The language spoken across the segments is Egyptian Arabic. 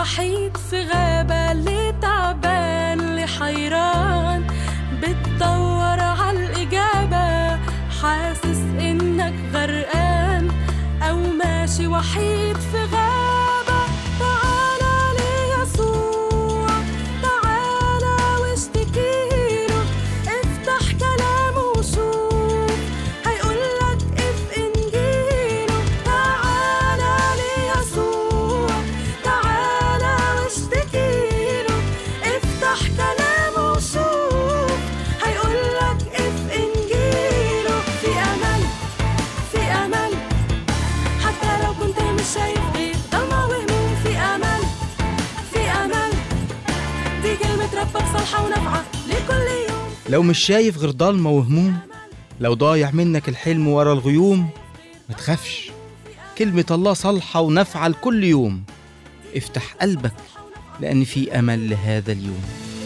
وحيد في غابة اللي تعبان اللي حيران بتدور عالإجابة حاسس إنك غرقان أو ماشي وحيد في غابة تعالى ليسوع تعالى واشتكيله افتح كلامه وشوف هيقولك اف انجيله تعالى ليسوع تعالى واشتكيله افتح كلامه وشوف هيقولك اف انجيله في امل في امل حتى لو كنت مش شايف غير ضلمة وهموم في امل في امل دي كلمة ربك صالحة ونافعة لكل يوم لو مش شايف غير ضلمة وهموم لو ضايع منك الحلم ورا الغيوم ما تخافش كلمة الله صالحة ونافعة لكل يوم افتح قلبك لأن في أمل لهذا اليوم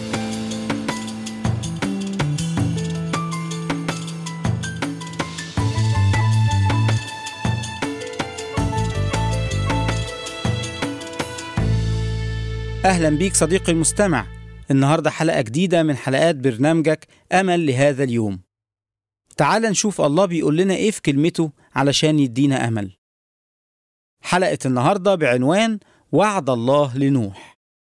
أهلا بيك صديقي المستمع النهاردة حلقة جديدة من حلقات برنامجك أمل لهذا اليوم تعال نشوف الله بيقول لنا إيه في كلمته علشان يدينا أمل حلقة النهاردة بعنوان وعد الله لنوح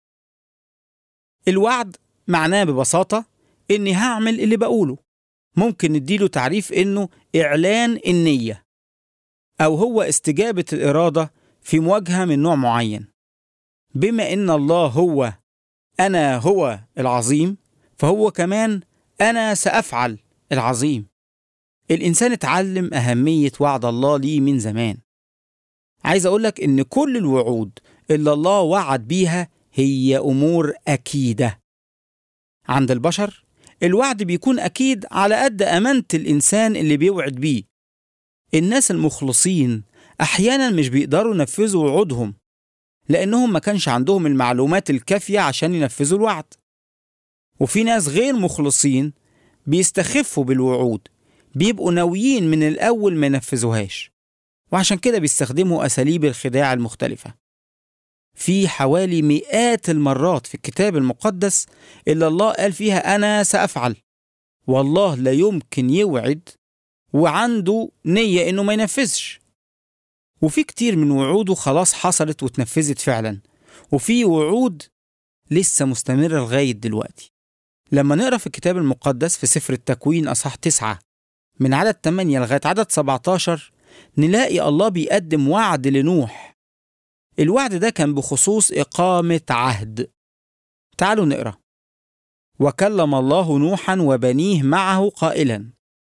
الوعد معناه ببساطة إني هعمل اللي بقوله ممكن نديله تعريف إنه إعلان النية أو هو استجابة الإرادة في مواجهة من نوع معين بما ان الله هو انا هو العظيم فهو كمان انا سافعل العظيم الانسان اتعلم اهميه وعد الله ليه من زمان عايز اقولك ان كل الوعود اللي الله وعد بيها هي امور اكيده عند البشر الوعد بيكون اكيد على قد امانه الانسان اللي بيوعد بيه الناس المخلصين احيانا مش بيقدروا ينفذوا وعودهم لأنهم ما كانش عندهم المعلومات الكافية عشان ينفذوا الوعد وفي ناس غير مخلصين بيستخفوا بالوعود بيبقوا ناويين من الأول ما ينفذوهاش وعشان كده بيستخدموا أساليب الخداع المختلفة في حوالي مئات المرات في الكتاب المقدس اللي الله قال فيها أنا سأفعل والله لا يمكن يوعد وعنده نية إنه ما ينفذش وفي كتير من وعوده خلاص حصلت واتنفذت فعلا وفي وعود لسه مستمرة لغاية دلوقتي لما نقرا في الكتاب المقدس في سفر التكوين أصحاح تسعة من عدد 8 لغاية عدد 17 نلاقي الله بيقدم وعد لنوح الوعد ده كان بخصوص إقامة عهد تعالوا نقرا وكلم الله نوحا وبنيه معه قائلا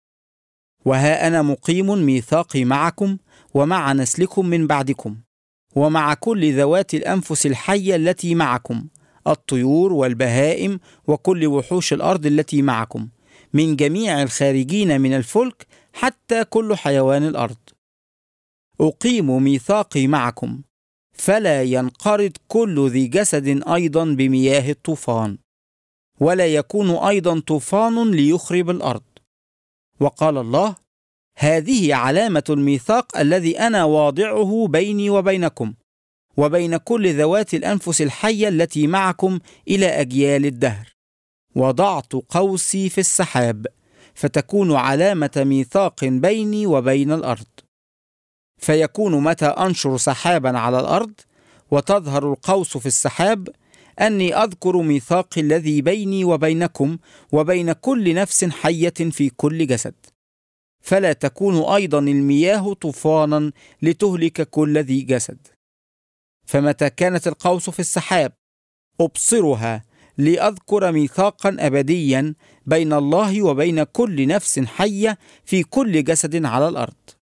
وها أنا مقيم ميثاقي معكم ومع نسلكم من بعدكم ومع كل ذوات الانفس الحيه التي معكم الطيور والبهائم وكل وحوش الارض التي معكم من جميع الخارجين من الفلك حتى كل حيوان الارض اقيم ميثاقي معكم فلا ينقرض كل ذي جسد ايضا بمياه الطوفان ولا يكون ايضا طوفان ليخرب الارض وقال الله هذه علامة الميثاق الذي أنا واضعه بيني وبينكم وبين كل ذوات الأنفس الحية التي معكم إلى أجيال الدهر وضعت قوسي في السحاب فتكون علامة ميثاق بيني وبين الأرض فيكون متى أنشر سحابا على الأرض وتظهر القوس في السحاب أني أذكر ميثاقي الذي بيني وبينكم وبين كل نفس حية في كل جسد فلا تكون ايضا المياه طوفانا لتهلك كل ذي جسد فمتى كانت القوس في السحاب ابصرها لاذكر ميثاقا ابديا بين الله وبين كل نفس حيه في كل جسد على الارض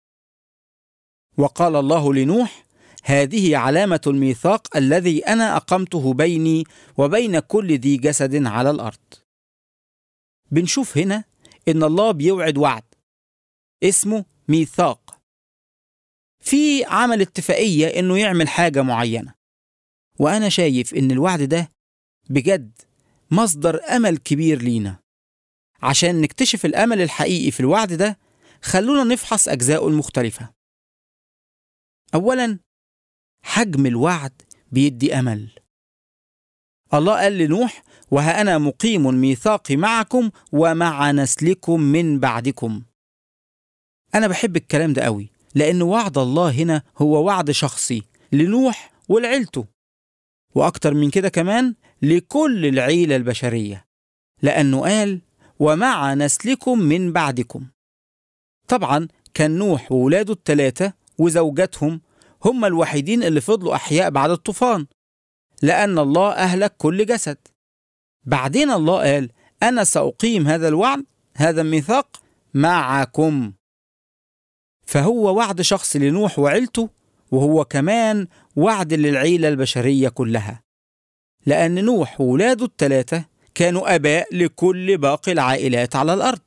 وقال الله لنوح هذه علامه الميثاق الذي انا اقمته بيني وبين كل ذي جسد على الارض بنشوف هنا ان الله بيوعد وعد اسمه ميثاق في عمل اتفاقية إنه يعمل حاجة معينة وأنا شايف إن الوعد ده بجد مصدر أمل كبير لينا عشان نكتشف الأمل الحقيقي في الوعد ده خلونا نفحص أجزائه المختلفة أولا حجم الوعد بيدي أمل الله قال لنوح وها أنا مقيم ميثاقي معكم ومع نسلكم من بعدكم أنا بحب الكلام ده قوي لأن وعد الله هنا هو وعد شخصي لنوح ولعيلته وأكتر من كده كمان لكل العيلة البشرية لأنه قال ومع نسلكم من بعدكم طبعا كان نوح وولاده الثلاثة وزوجاتهم هم الوحيدين اللي فضلوا أحياء بعد الطوفان لأن الله أهلك كل جسد بعدين الله قال أنا سأقيم هذا الوعد هذا الميثاق معكم فهو وعد شخص لنوح وعيلته وهو كمان وعد للعيلة البشرية كلها لأن نوح وولاده الثلاثة كانوا أباء لكل باقي العائلات على الأرض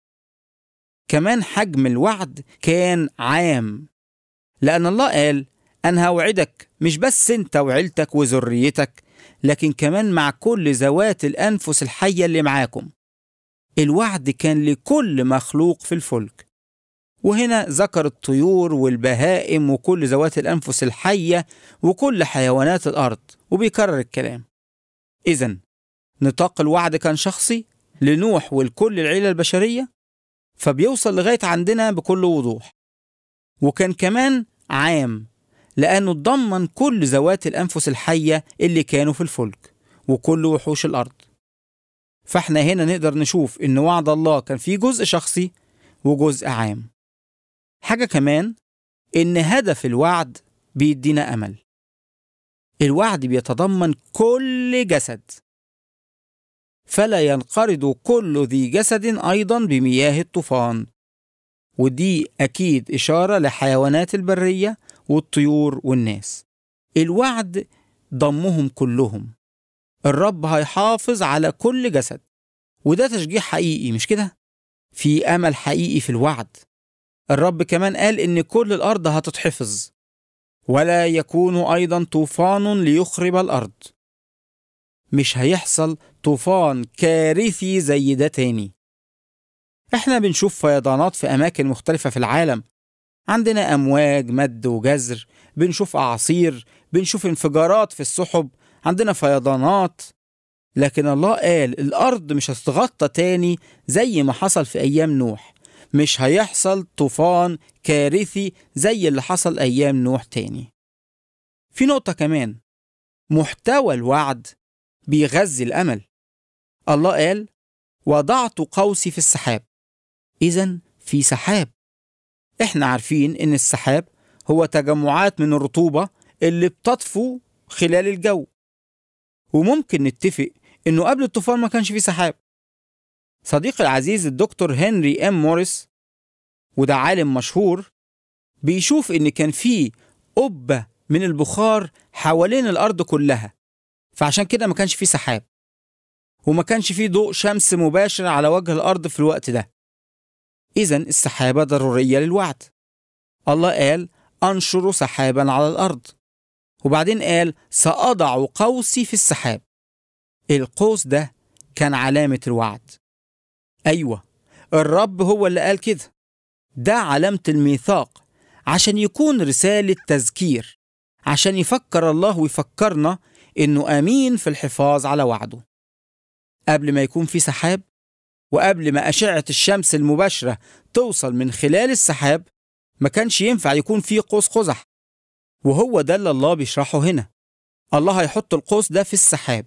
كمان حجم الوعد كان عام لأن الله قال أنا هوعدك مش بس أنت وعيلتك وذريتك لكن كمان مع كل ذوات الأنفس الحية اللي معاكم الوعد كان لكل مخلوق في الفلك وهنا ذكر الطيور والبهائم وكل ذوات الأنفس الحية وكل حيوانات الأرض وبيكرر الكلام إذا نطاق الوعد كان شخصي لنوح ولكل العيلة البشرية فبيوصل لغاية عندنا بكل وضوح وكان كمان عام لأنه ضمن كل ذوات الأنفس الحية اللي كانوا في الفلك وكل وحوش الأرض فاحنا هنا نقدر نشوف إن وعد الله كان فيه جزء شخصي وجزء عام حاجة كمان إن هدف الوعد بيدينا أمل الوعد بيتضمن كل جسد فلا ينقرض كل ذي جسد أيضا بمياه الطوفان ودي أكيد إشارة لحيوانات البرية والطيور والناس الوعد ضمهم كلهم الرب هيحافظ على كل جسد وده تشجيع حقيقي مش كده؟ في أمل حقيقي في الوعد الرب كمان قال إن كل الأرض هتتحفظ ولا يكون أيضا طوفان ليخرب الأرض مش هيحصل طوفان كارثي زي ده تاني احنا بنشوف فيضانات في أماكن مختلفة في العالم عندنا أمواج مد وجزر بنشوف أعاصير بنشوف انفجارات في السحب عندنا فيضانات لكن الله قال الأرض مش هتتغطى تاني زي ما حصل في أيام نوح مش هيحصل طوفان كارثي زي اللي حصل أيام نوح تاني في نقطة كمان محتوى الوعد بيغذي الأمل الله قال وضعت قوسي في السحاب إذا في سحاب إحنا عارفين إن السحاب هو تجمعات من الرطوبة اللي بتطفو خلال الجو وممكن نتفق إنه قبل الطوفان ما كانش في سحاب صديقي العزيز الدكتور هنري ام موريس وده عالم مشهور بيشوف إن كان في قبة من البخار حوالين الأرض كلها فعشان كده ما كانش في سحاب وما كانش في ضوء شمس مباشر على وجه الأرض في الوقت ده إذا السحابة ضرورية للوعد الله قال أنشر سحابا على الأرض وبعدين قال سأضع قوسي في السحاب القوس ده كان علامة الوعد أيوة الرب هو اللي قال كده ده علامة الميثاق عشان يكون رسالة تذكير عشان يفكر الله ويفكرنا إنه أمين في الحفاظ على وعده قبل ما يكون في سحاب وقبل ما أشعة الشمس المباشرة توصل من خلال السحاب ما كانش ينفع يكون في قوس قزح وهو ده اللي الله بيشرحه هنا الله هيحط القوس ده في السحاب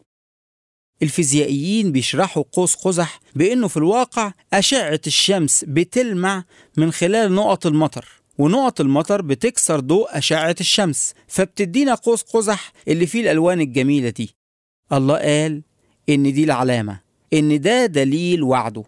الفيزيائيين بيشرحوا قوس قزح بأنه في الواقع أشعة الشمس بتلمع من خلال نقط المطر ونقط المطر بتكسر ضوء أشعة الشمس فبتدينا قوس قزح اللي فيه الألوان الجميلة دي الله قال إن دي العلامة إن ده دليل وعده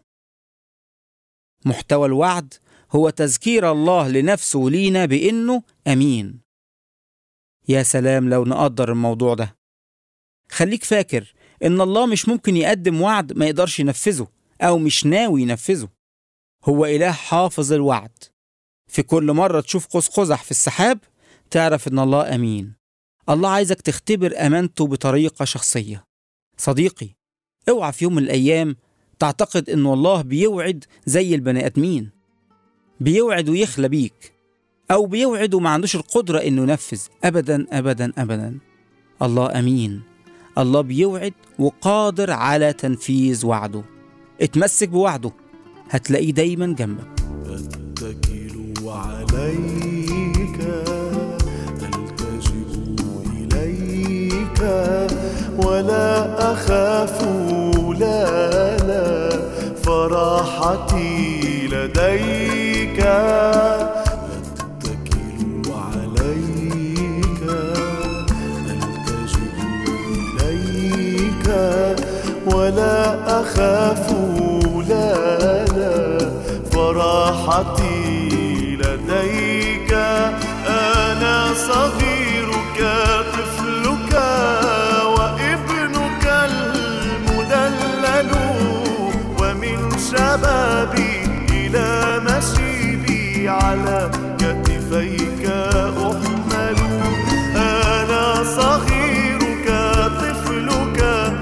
محتوى الوعد هو تذكير الله لنفسه ولينا بإنه أمين يا سلام لو نقدر الموضوع ده خليك فاكر إن الله مش ممكن يقدم وعد ما يقدرش ينفذه أو مش ناوي ينفذه هو إله حافظ الوعد في كل مرة تشوف قوس قزح في السحاب تعرف إن الله أمين الله عايزك تختبر أمانته بطريقة شخصية صديقي اوعى في يوم من الأيام تعتقد إن الله بيوعد زي البني آدمين بيوعد ويخلى بيك أو بيوعد وما عندوش القدرة إنه ينفذ أبدا أبدا أبدا الله أمين الله بيوعد وقادر على تنفيذ وعده اتمسك بوعده هتلاقيه دايما جنبك أتكل عليك ألتجئ إليك ولا أخاف لا لا فراحتي لديك أتكل عليك ألتجئ إليك ولا أخاف لا لا فراحتي لديك أنا صغيرك طفلك وابنك المدلل ومن شبابي إلى مشيبي على كتفيك أحمل أنا صغيرك طفلك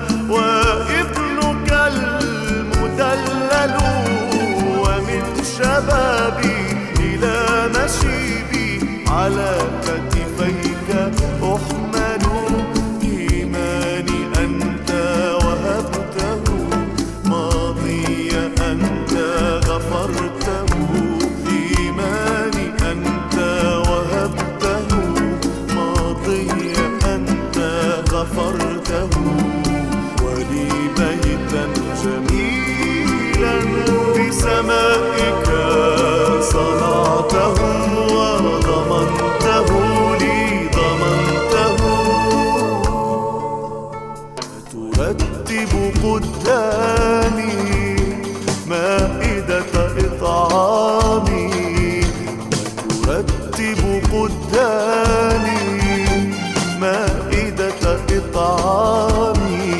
وابنك المدلل ومن شبابي إلى مشيبي على كتفيك أحمل إيماني أنت وهبته ماضي أنت غفرته إيماني أنت وهبته ماضي أنت غفرته ولي بيتا جميلا في سمائك صنعته وضمنته لي ضمنته ترتب قدامي مائدة إطعامي وترتب قدامي مائدة إطعامي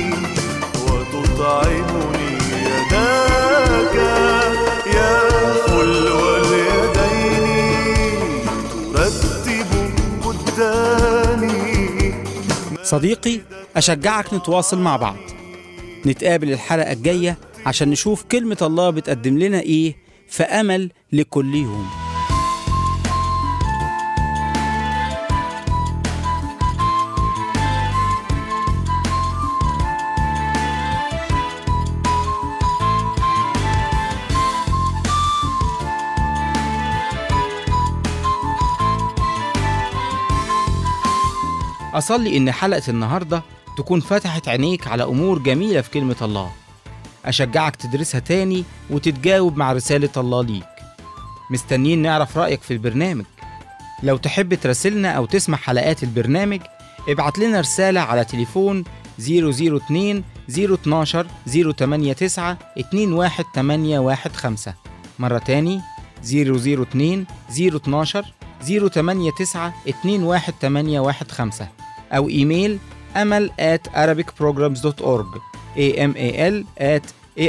وتطعمني يداك يا حلو اليدين ترتب قدامي صديقي أشجعك نتواصل مع بعض نتقابل الحلقة الجاية عشان نشوف كلمة الله بتقدم لنا إيه في أمل لكل يوم أصلي إن حلقة النهاردة تكون فتحت عينيك على أمور جميلة في كلمة الله أشجعك تدرسها تاني وتتجاوب مع رسالة الله ليك مستنيين نعرف رأيك في البرنامج لو تحب تراسلنا أو تسمع حلقات البرنامج ابعت لنا رسالة على تليفون 002 012 089 21815 مرة تاني 002 012 089 21815 أو إيميل أمل at arabicprograms.org amal at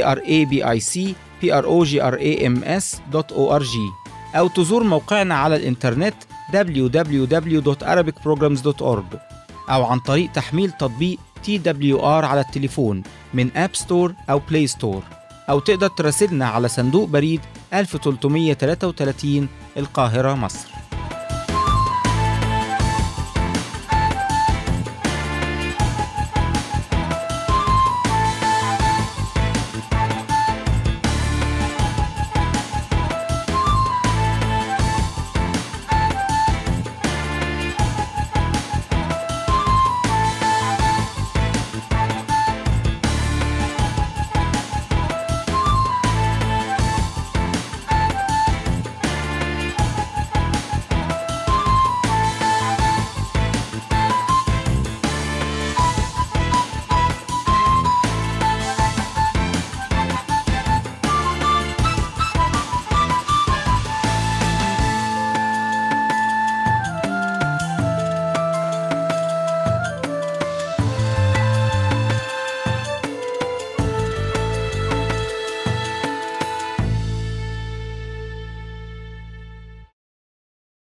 arabicprograms.org أو تزور موقعنا على الإنترنت www.arabicprograms.org أو عن طريق تحميل تطبيق TWR على التليفون من أب ستور أو بلاي ستور أو تقدر تراسلنا على صندوق بريد 1333 القاهرة مصر